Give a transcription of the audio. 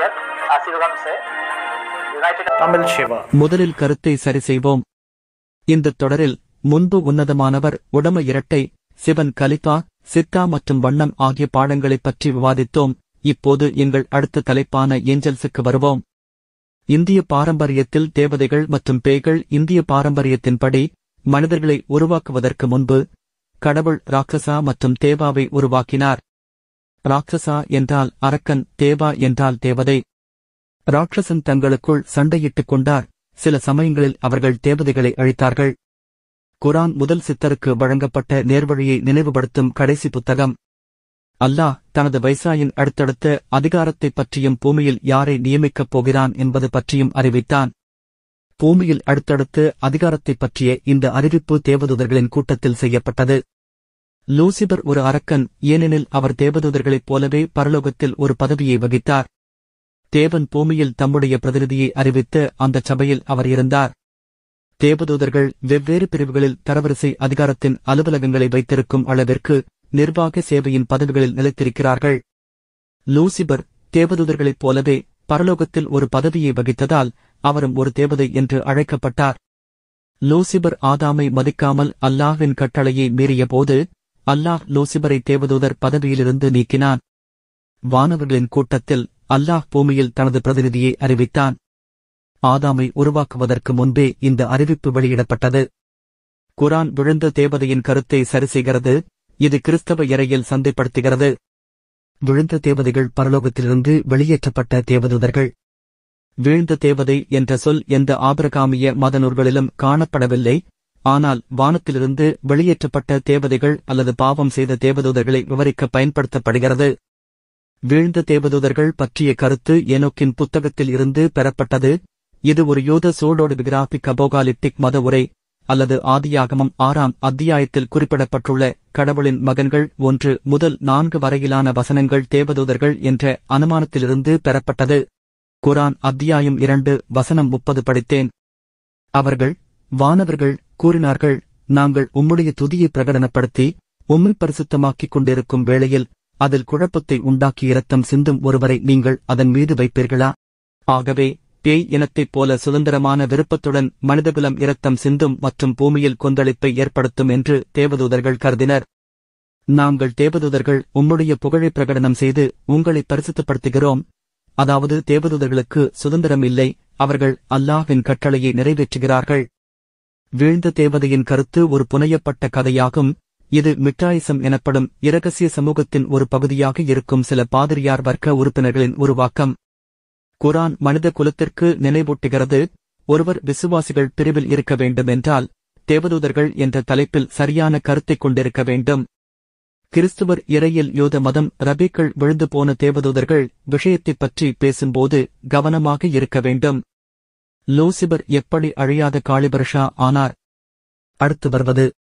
here, as you can say, United Tamil Shiva. முதலில் கருத்தை சரி செய்வோம் இந்த தொடரில் முன்பு உன்னதமானவர் உடம இரட்டை சிவன் கலிதா சித்தா மற்றும் வண்ணம் ஆகிய பாடங்களைப் பற்றி விவாதித்தோம் இப்போது எங்கள் அடுத்த தலைப்பான ஏஞ்சல்ஸுக்கு வருவோம் இந்திய பாரம்பரியத்தில் தேவதைகள் மற்றும் பேய்கள் இந்திய பாரம்பரியத்தின்படி மனிதர்களை உருவாக்குவதற்கு முன்பு கடவுள் ராட்சசா மற்றும் தேவாவை உருவாக்கினார் ராட்சசா என்றால் அரக்கன் தேவா என்றால் தேவதை ராட்சசன் தங்களுக்குள் சண்டையிட்டுக் கொண்டார் சில சமயங்களில் அவர்கள் தேவதைகளை அழித்தார்கள் குரான் முதல் சித்தருக்கு வழங்கப்பட்ட நேர்வழியை நினைவுபடுத்தும் கடைசி புத்தகம் அல்லாஹ் தனது வைசாயின் அடுத்தடுத்த அதிகாரத்தைப் பற்றியும் பூமியில் யாரை நியமிக்கப் போகிறான் என்பது பற்றியும் அறிவித்தான் பூமியில் அடுத்தடுத்து அதிகாரத்தைப் பற்றிய இந்த அறிவிப்பு தேவதூதர்களின் கூட்டத்தில் செய்யப்பட்டது லூசிபர் ஒரு அரக்கன் ஏனெனில் அவர் தேவதூதர்களைப் போலவே பரலோகத்தில் ஒரு பதவியை வகித்தார் தேவன் பூமியில் தம்முடைய பிரதிநிதியை அறிவித்து அந்த சபையில் அவர் இருந்தார் தேவதூதர்கள் வெவ்வேறு பிரிவுகளில் தரவரிசை அதிகாரத்தின் அலுவலகங்களை வைத்திருக்கும் அளவிற்கு நிர்வாக சேவையின் பதவிகளில் நிலைத்திருக்கிறார்கள் லூசிபர் தேவதூதர்களைப் போலவே பரலோகத்தில் ஒரு பதவியை வகித்ததால் அவரும் ஒரு தேவதை என்று அழைக்கப்பட்டார் லூசிபர் ஆதாமை மதிக்காமல் அல்லாஹ்வின் கட்டளையை மீறியபோது அல்லாஹ் லூசிபரை தேவதூதர் பதவியிலிருந்து நீக்கினான் வானவர்களின் கூட்டத்தில் அல்லாஹ் பூமியில் தனது பிரதிநிதியை அறிவித்தான் ஆதாமை உருவாக்குவதற்கு முன்பே இந்த அறிவிப்பு வெளியிடப்பட்டது குரான் விழுந்த தேவதையின் கருத்தை சரிசெய்கிறது இது கிறிஸ்தவ இறையில் சந்தைப்படுத்துகிறது விழுந்த தேவதைகள் பரலோகத்திலிருந்து வெளியேற்றப்பட்ட தேவதூதர்கள் வீழ்ந்த தேவதை என்ற சொல் எந்த ஆபிரகாமிய மத நூல்களிலும் காணப்படவில்லை ஆனால் வானத்திலிருந்து வெளியேற்றப்பட்ட தேவதைகள் அல்லது பாவம் செய்த தேவதூதர்களை விவரிக்க பயன்படுத்தப்படுகிறது வீழ்ந்த தேவதூதர்கள் பற்றிய கருத்து ஏனோக்கின் புத்தகத்தில் இருந்து பெறப்பட்டது இது ஒரு யூத சூடோடுகிராபிக் அபோகாலிப்டிக் மத உரை அல்லது ஆதியாகமம் ஆறாம் அத்தியாயத்தில் குறிப்பிடப்பட்டுள்ள கடவுளின் மகன்கள் ஒன்று முதல் நான்கு வரையிலான வசனங்கள் தேவதூதர்கள் என்ற அனுமானத்திலிருந்து பெறப்பட்டது குரான் அத்தியாயம் இரண்டு வசனம் முப்பது படித்தேன் அவர்கள் வானவர்கள் கூறினார்கள் நாங்கள் உம்முடைய துதியை பிரகடனப்படுத்தி உம்மை பரிசுத்தமாக்கிக் கொண்டிருக்கும் வேளையில் அதில் குழப்பத்தை உண்டாக்கி இரத்தம் சிந்தும் ஒருவரை நீங்கள் அதன் மீது வைப்பீர்களா ஆகவே பேய் இனத்தைப் போல சுதந்திரமான விருப்பத்துடன் மனிதகுலம் இரத்தம் சிந்தும் மற்றும் பூமியில் கொந்தளிப்பை ஏற்படுத்தும் என்று தேவதூதர்கள் கருதினர் நாங்கள் தேவதூதர்கள் உம்முடைய புகழை பிரகடனம் செய்து உங்களை பரிசுத்தப்படுத்துகிறோம் அதாவது தேவதூதர்களுக்கு சுதந்திரம் இல்லை அவர்கள் அல்லாஹ்வின் கட்டளையை நிறைவேற்றுகிறார்கள் வீழ்ந்த தேவதையின் கருத்து ஒரு புனையப்பட்ட கதையாகும் இது மிட்டாயிசம் எனப்படும் இரகசிய சமூகத்தின் ஒரு பகுதியாக இருக்கும் சில பாதிரியார் வர்க்க உறுப்பினர்களின் உருவாக்கம் குரான் மனித குலத்திற்கு நினைவூட்டுகிறது ஒருவர் விசுவாசிகள் பிரிவில் இருக்க வேண்டும் என்றால் தேவதூதர்கள் என்ற தலைப்பில் சரியான கருத்தைக் கொண்டிருக்க வேண்டும் கிறிஸ்துவர் இறையில் யூத மதம் ரபிக்கள் விழுந்து போன தேவதூதர்கள் விஷயத்தைப் பற்றி பேசும்போது கவனமாக இருக்க வேண்டும் லூசிபர் எப்படி அழியாத காளிபர்ஷா ஆனார் அடுத்து வருவது